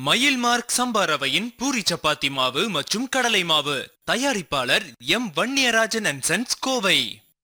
மயில் மார்க் சம்பா ரவையின் பூரி சப்பாத்தி மாவு மற்றும் கடலை மாவு தயாரிப்பாளர் M Vanniyarajan and sons Kovai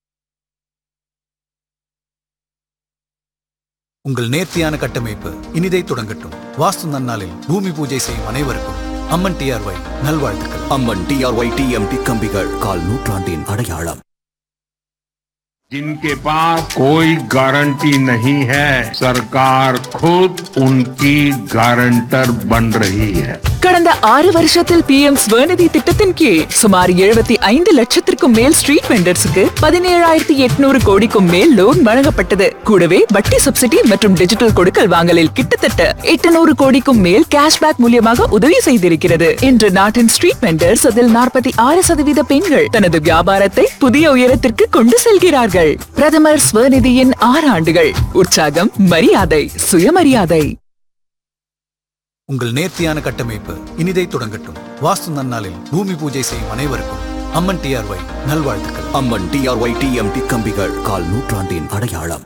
உங்கள் நேர்த்தியான கட்டமைப்பு இனிதை தொடங்கட்டும் வாஸ்து நன்னாளில் பூமி பூஜை செய்யும் அனைவருக்கும் அம்மன் டிஆர்ஒய் நல்வாழ்த்துக்கள் அம்மன் டிஆர்ஒய் டிஎம்டி கம்பிகள் கால் நூற்றாண்டின் அடையாளம் जिनके पास कोई गारंटी नहीं है सरकार खुद उनकी गारंटर बन रही है கடந்த ஆறு வருஷத்தில் பி எம் ஸ்வநிதி திட்டத்தின் கீழ் சுமார் எழுபத்தி ஐந்து லட்சத்திற்கும் மேல் ஸ்ட்ரீட் வெண்டர்ஸுக்கு பதினேழாயிரத்தி எட்நூறு கோடிக்கும் மேல் லோன் வழங்கப்பட்டது கூடவே வட்டி சப்சிடி மற்றும் டிஜிட்டல் கொடுக்கல் வாங்கலில் கிட்டத்தட்ட எட்டுநூறு கோடிக்கும் மேல் கேஷ்பேக் மூலியமாக உதவி செய்திருக்கிறது இன்று நாட்டின் ஸ்ட்ரீட் வெண்டர்ஸ் அதில் நாற்பத்தி ஆறு சதவீத பெண்கள் தனது வியாபாரத்தை புதிய உயரத்திற்கு கொண்டு செல்கிறார்கள் பிரதமர் ஸ்வநிதியின் ஆறு ஆண்டுகள் உற்சாகம் மரியாதை சுயமரியாதை உங்கள் நேர்த்தியான கட்டமைப்பு இனிதை தொடங்கட்டும் வாஸ்து நன்னாளில் பூமி பூஜை செய்யும் அனைவருக்கும் அம்மன் டிஆர்ஒய் நல்வாழ்த்துக்கள் அம்மன் டிஆர்ஒய் டிஎம்டி கம்பிகள் கால் நூற்றாண்டின் அடையாளம்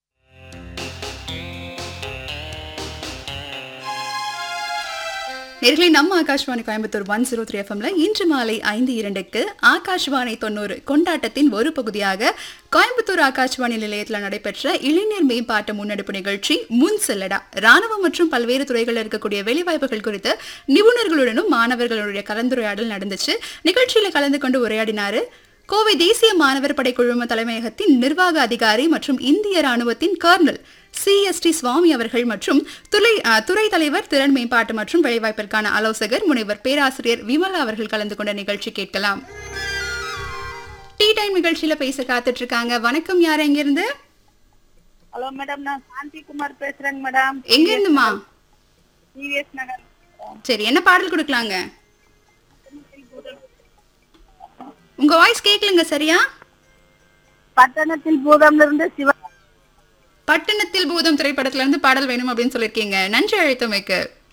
நேர்களை நம்ம Akashvani Coimbatore one zero three எஃப்எம்ல இன்று மாலை ஐந்து இரண்டுக்கு ஆகாஷ்வாணி தொண்ணூறு கொண்டாட்டத்தின் ஒரு பகுதியாக கோயம்புத்தூர் ஆகாஷ்வாணி நிலையத்தில் நடைபெற்ற இளைஞர் மேம்பாட்டு முன்னெடுப்பு நிகழ்ச்சி முன் செல்லடா ராணுவம் மற்றும் பல்வேறு துறைகளில் இருக்கக்கூடிய வேலைவாய்ப்புகள் குறித்து நிபுணர்களுடனும் மாணவர்களுடைய கலந்துரையாடல் நடந்துச்சு நிகழ்ச்சியில கலந்து கொண்டு உரையாடினாரு கோவை தேசிய மாணவர் படை குழும தலைமையகத்தின் நிர்வாக அதிகாரி மற்றும் இந்திய ராணுவத்தின் கர்னல் சிஎஸ்டி சுவாமி அவர்கள் மற்றும் துறை அஹ், துறை தலைவர் திறன் மேம்பாட்டு மற்றும் வேலைவாய்ப்பிற்கான ஆலோசகர் முனைவர் பேராசிரியர் விமலா அவர்கள் கலந்து கொண்ட நிகழ்ச்சி கேட்கலாம் டீ டைம் நிகழ்ச்சியில பேச காத்துட்டு இருக்காங்க வணக்கம் யார் எங்க இருந்து ஹலோ மேடம் நான் சாந்தி குமார் பேசுறேங்க மேடம் எங்க இருந்துமா டிவிஎஸ் நகர் சரி என்ன பாடல் கொடுக்கலாங்க உங்க வாய்ஸ் கேட்கலங்க சரியா பட்டணத்தில் பூதம்ல இருந்து சிவ பட்டணத்தில் பூதம் திரைப்படத்துல இருந்து பாடல் வேணும் அப்படின்னு சொல்லியிருக்கீங்க நன்றி அழைத்தமைக்கு